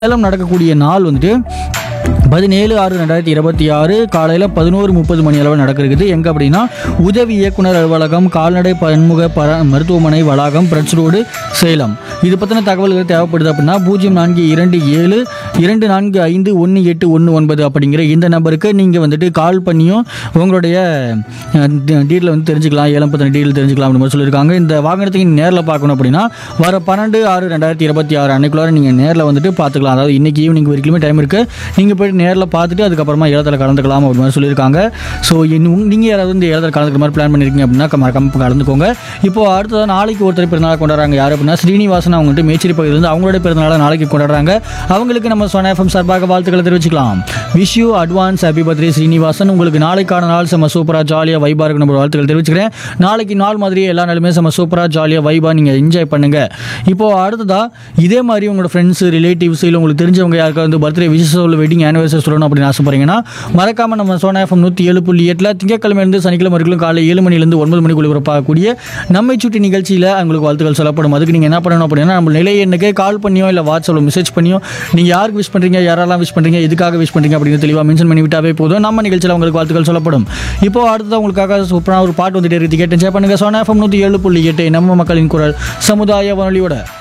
ஏலம் நடக்கக்கூடிய நாள் வந்துட்டு பதினேழு ஆறு ரெண்டாயிரத்தி இருபத்தி ஆறு காலையில் பதினோரு முப்பது மணி அளவில் நடக்கிறது எங்கே அப்படின்னா உதவி இயக்குனர் அலுவலகம் கால்நடை பன்முக பர மருத்துவமனை வளாகம் பிரட்ஸ் ரோடு சேலம் இது பற்றின தகவல்கள் தேவைப்படுது அப்படின்னா பூஜ்ஜியம் நான்கு இரண்டு ஏழு இரண்டு நான்கு ஐந்து ஒன்று எட்டு ஒன்று ஒன்பது அப்படிங்கிற இந்த நம்பருக்கு நீங்கள் வந்துட்டு கால் பண்ணியும் உங்களுடைய டீட்டில் வந்து தெரிஞ்சுக்கலாம் ஏலம் பற்றின டீட்டெயில் தெரிஞ்சுக்கலாம் அப்படின்னு மாதிரி சொல்லியிருக்காங்க இந்த வாகனத்தை நேரில் பார்க்கணும் அப்படின்னா வர பன்னெண்டு ஆறு ரெண்டாயிரத்தி இருபத்தி ஆறு அன்னைக்குள்ளார நீங்கள் நேரில் வந்துட்டு பார்த்துக்கலாம் அதாவது இன்னைக்கு ஈவினிங் வரைக்குமே டைம் இருக்குது நீங்கள் போயிட்டு நேரில் பார்த்துட்டு அதுக்கப்புறமா ஏலத்தில் கலந்துக்கலாம் அப்படி மாதிரி சொல்லியிருக்காங்க ஸோ நீங்கள் யாராவது இந்த ஏலத்தில் கலந்துக்கிற மாதிரி பிளான் பண்ணியிருக்கீங்க அப்படின்னா மறக்காம கலந்துக்கோங்க இப்போ அடுத்ததாக நாளைக்கு ஒருத்தர் பிறந்தநாள் கொண்டாடுறாங்க யார் அப்படின்னா ஸ்ரீனிவாசன் அவங்க வந்துட்டு மேச்சேரி பகுதியிலேருந்து அவங்களோட பிறந்தநாளை நாளைக்கு கொண்டாடுறாங்க அவங்களுக்கு நம்ம சொன்ன எஃப்எம் சார்பாக வாழ்த்துக்களை தெரிவிச்சுக்கலாம் wish you advance happy birthday Srinivasan உங்களுக்கு நாளைக்கான நாள் செம்ம சூப்பராக ஜாலியாக வைபாக இருக்கு நம்ம வாழ்த்துக்கள் தெரிவிச்சுக்கிறேன் நாளைக்கு நாள் மாதிரியே எல்லா நாளுமே செம்ம சூப்பராக ஜாலியாக வைபாக நீங்கள் என்ஜாய் பண்ணுங்க இப்போ அடுத்ததா இதே மாதிரி உங்களோட ஃப்ரெண்ட்ஸ் ரிலேட்டிவ்ஸ் இல்லை உங்களுக்கு தெரிஞ்சவங்க யாருக்காவது வந்து பர்த்டே விஷஸ் சொல்ல வெட்டிங் ஆனிவர்சரி சொல்லணும் அப்படின்னு ஆசைப்படுறீங்கன்னா மறக்காம நம்ம சோனா எஃப்எம் நூற்றி ஏழு புள்ளி எட்டில் திங்கக்கிழமையிலிருந்து சனிக்கிழமை வரைக்கும் காலை ஏழு மணிலேருந்து ஒன்பது மணிக்குள்ள பார்க்கக்கூடிய நம்மை சுட்டி நிகழ்ச்சியில் உங்களுக்கு வாழ்த்துக்கள் சொல்லப்படும் அதுக்கு நீங்கள் என்ன பண்ணணும் அப்படின்னா நம்ம நிலை எண்ணுக்கு கால் பண்ணியோ இல்லை வாட்ஸ்அப்பில் மெசேஜ் பண்ணியோ நீங்கள் யாருக்கு விஷ் பண்ணுறீங்க யாரெல்லாம் விஷ் பண்ணுறீங்க எதுக்காக விஷ் பண்ணுறீங்க அப்படின்னு தெளிவாக மென்ஷன் பண்ணி விட்டாவே போதும் நம்ம நிகழ்ச்சியில் உங்களுக்கு வாழ்த்துக்கள் சொல்லப்படும் இப்போ அடுத்தது உங்களுக்காக சூப்பரான ஒரு பாட்டு வந்துட்டு இருக்கு கேட்டு என்ஜாய் பண்ணுங்க சோனா எஃப்எம் நூற்றி ஏழு புள்ளி எட்டு நம்ம மக்களின் குரல் சமுதாய வானொலியோட